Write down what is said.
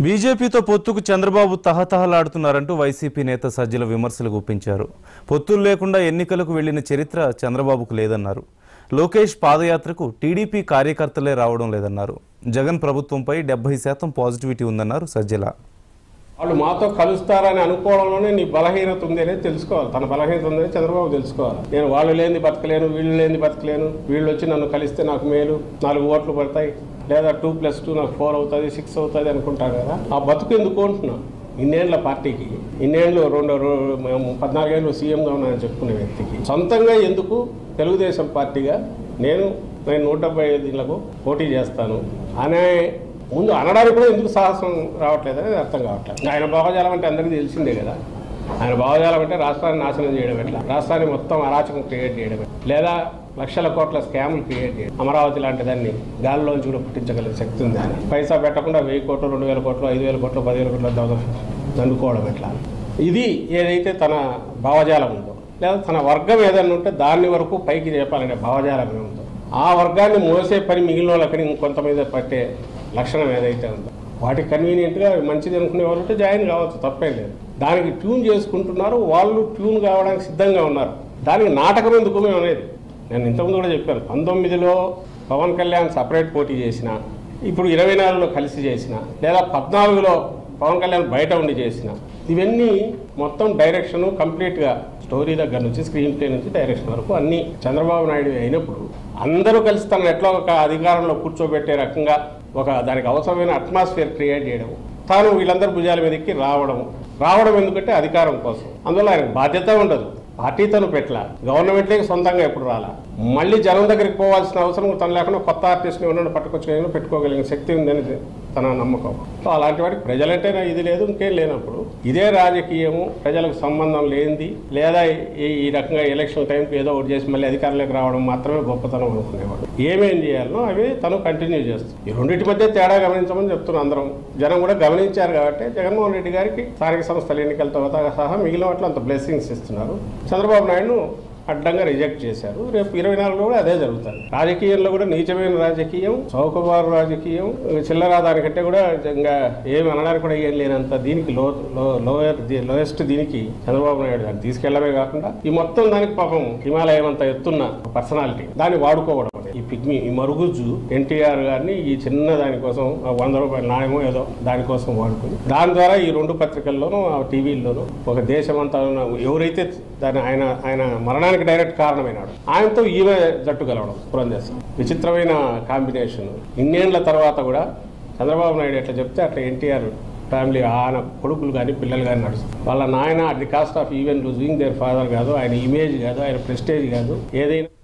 బీజేపీతో పొత్తుకు చంద్రబాబు తహతహలాడుతున్నారంటూ వైసీపీ నేత సజ్జల విమర్శలు గుప్పించారు పొత్తులు లేకుండా ఎన్నికలకు వెళ్లిన చరిత్ర చంద్రబాబుకు లేదన్నారు లోకేష్ పాదయాత్రకు టీడీపీ కార్యకర్తలే రావడం లేదన్నారు జగన్ ప్రభుత్వంపై డెబ్బై శాతం పాజిటివిటీ ఉందన్నారు సజ్జల వాళ్ళు మాతో కలుస్తారని అనుకోవడంలోనే నీ బలహీనత ఉంది అనేది తెలుసుకోవాలి తన బలహీనత ఉందని చంద్రబాబు తెలుసుకోవాలి నేను వాళ్ళు లేని బతకలేను వీళ్ళు లేని బతకలేను వీళ్ళు వచ్చి నన్ను కలిస్తే నాకు మేలు నాలుగు ఓట్లు పడతాయి లేదా టూ ప్లస్ టూ నాకు ఫోర్ అవుతుంది సిక్స్ అవుతుంది అనుకుంటాను కదా ఆ బతుకు ఎందుకు అంటున్నా ఇన్నేళ్ల పార్టీకి ఇన్నేళ్ళు రెండు రో- మేము పద్నాలుగేళ్ళు సీఎంగా ఉన్నానని చెప్పుకునే వ్యక్తికి సొంతంగా ఎందుకు తెలుగుదేశం పార్టీగా నేను నేను నూట డెబ్బై ఐదులకు పోటీ చేస్తాను అనే ముందు అనడానికి కూడా ఎందుకు సాహసం రావట్లేదు అనేది అర్థం కావట్లేదు ఆయన భావజాలం అంటే అందరికీ తెలిసిందే కదా ఆయన భావజాలం అంటే రాష్ట్రాన్ని నాశనం చేయడం ఎట్లా రాష్ట్రాన్ని మొత్తం అరాచకం క్రియేట్ చేయడం ఎట్లా? లేదా లక్షల కోట్ల స్కాములు క్రియేట్ చేయడం అమరావతి లాంటి దాన్ని గాలిలోంచి కూడా పుట్టించగలిగే శక్తి ఉంది ఆయన పైసా పెట్టకుండా వెయ్యి కోట్లు రెండు వేల కోట్లు ఐదు వేల కోట్లు పదివేల కోట్ల దౌ- దండుకోవడం ఎట్లా ఇది ఏదైతే తన భావజాలం ఉందో లేదా తన వర్గం ఏదైనా ఉంటే దాన్ని వరకు పైకి చెప్పాలనే భావజాలం ఏముందో ఆ వర్గాన్ని మోసే పని మిగిలిన వాళ్ళకి ఇంకొంత మీద పట్టే లక్షణం ఏదైతే ఉందో వాటికి కన్వీనియంట్గా మంచిది అనుకునే వాళ్ళు ఉంటే జాయిన్ కావచ్చు తప్పేం లేదు దానికి ట్యూన్ చేసుకుంటున్నారు వాళ్ళు ట్యూన్ కావడానికి సిద్ధంగా ఉన్నారు దానికి నాటకం ఎందుకు మేము అనేది నేను ఇంతకుముందు కూడా చెప్పాను పంతొమ్మిదిలో పవన్ కళ్యాణ్ సపరేట్ పోటీ చేసిన ఇప్పుడు ఇరవై నాలుగులో కలిసి చేసిన లేదా పద్నాలుగులో పవన్ కళ్యాణ్ బయట ఉండి చేసిన ఇవన్నీ మొత్తం డైరెక్షన్ కంప్లీట్గా స్టోరీ దగ్గర నుంచి స్క్రీన్ ప్లే నుంచి డైరెక్షన్ వరకు అన్ని చంద్రబాబు నాయుడు అయినప్పుడు అందరూ కలిసి తనను ఎట్లా ఒక అధికారంలో కూర్చోబెట్టే రకంగా ఒక దానికి అవసరమైన అట్మాస్ఫియర్ క్రియేట్ చేయడం తాను వీళ్ళందరూ భుజాల మీదకి రావడం రావడం ఎందుకంటే అధికారం కోసం అందువల్ల ఆయనకు బాధ్యత ఉండదు పార్టీ తను పెట్టల గవర్నమెంట్లోకి సొంతంగా ఎప్పుడు రాలా మళ్ళీ జనం దగ్గరికి పోవాల్సిన అవసరం తను లేకుండా కొత్త ఆర్టిస్ట్ని ఉన్నాడు పట్టుకొచ్చుకోగలిగిన పెట్టుకోగలిగిన శక్తి ఉందని తన నమ్మకం సో అలాంటి వాడికి ప్రజలంటే నా ఇది లేదు ఇంకేం లేనప్పుడు ఇదే రాజకీయము ప్రజలకు సంబంధం లేనిది లేదా ఈ ఈ రకంగా ఎలక్షన్ టైంకి ఏదో ఒకటి చేసి మళ్ళీ అధికారంలోకి రావడం మాత్రమే గొప్పతనం అనుకునేవాడు ఏమేం చేయాలనో అవి తను కంటిన్యూ చేస్తుంది ఈ రెండింటి మధ్య తేడా గమనించమని చెప్తున్నాం అందరం జనం కూడా గమనించారు కాబట్టి జగన్మోహన్ రెడ్డి గారికి స్థానిక సంస్థల ఎన్నికలతో సహా మిగిలిన వాటిలో అంత బ్లెస్సింగ్స్ ఇస్తున్నారు చంద్రబాబు నాయుడు అడ్డంగా రిజెక్ట్ చేశారు రేపు ఇరవై నాలుగులో కూడా అదే జరుగుతుంది రాజకీయంలో కూడా నీచమైన రాజకీయం చౌకబారు రాజకీయం చిల్లర దానికంటే కూడా ఇంకా ఏమి అనడానికి కూడా ఏం లేనంత దీనికి లో లోయర్ లోయెస్ట్ దీనికి చంద్రబాబు నాయుడు దాన్ని తీసుకెళ్లమే కాకుండా ఈ మొత్తం దానికి పాపం హిమాలయం అంత ఎత్తున్న పర్సనాలిటీ దాన్ని వాడుకోవడం అనేది. ఈ పిగ్మి ఈ మరుగుజ్జు ఎన్టీఆర్ గారిని ఈ చిన్న దానికోసం ఆ వంద రూపాయల నాణ్యమో ఏదో దానికోసం వాడుకుని దాని ద్వారా ఈ రెండు పత్రికల్లోనూ ఆ టీవీల్లోనూ ఒక దేశమంతా ఉన్న ఎవరైతే దాని ఆయన ఆయన మరణానికి డైరెక్ట్ కారణమైనాడు ఆయనతో ఈమె జట్టు కలవడం పురంధేశం విచిత్రమైన కాంబినేషన్ ఇన్నేళ్ల తర్వాత కూడా చంద్రబాబు నాయుడు ఎట్లా చెప్తే అట్లా ఎన్టీఆర్ ఫ్యామిలీ ఆయన కొడుకులు కానీ పిల్లలు కానీ నడుస్తుంది వాళ్ళ నాయన at the cost of even losing their father కాదు ఆయన ఇమేజ్ కాదు ఆయన ప్రెస్టేజ్ కాదు ఏదైనా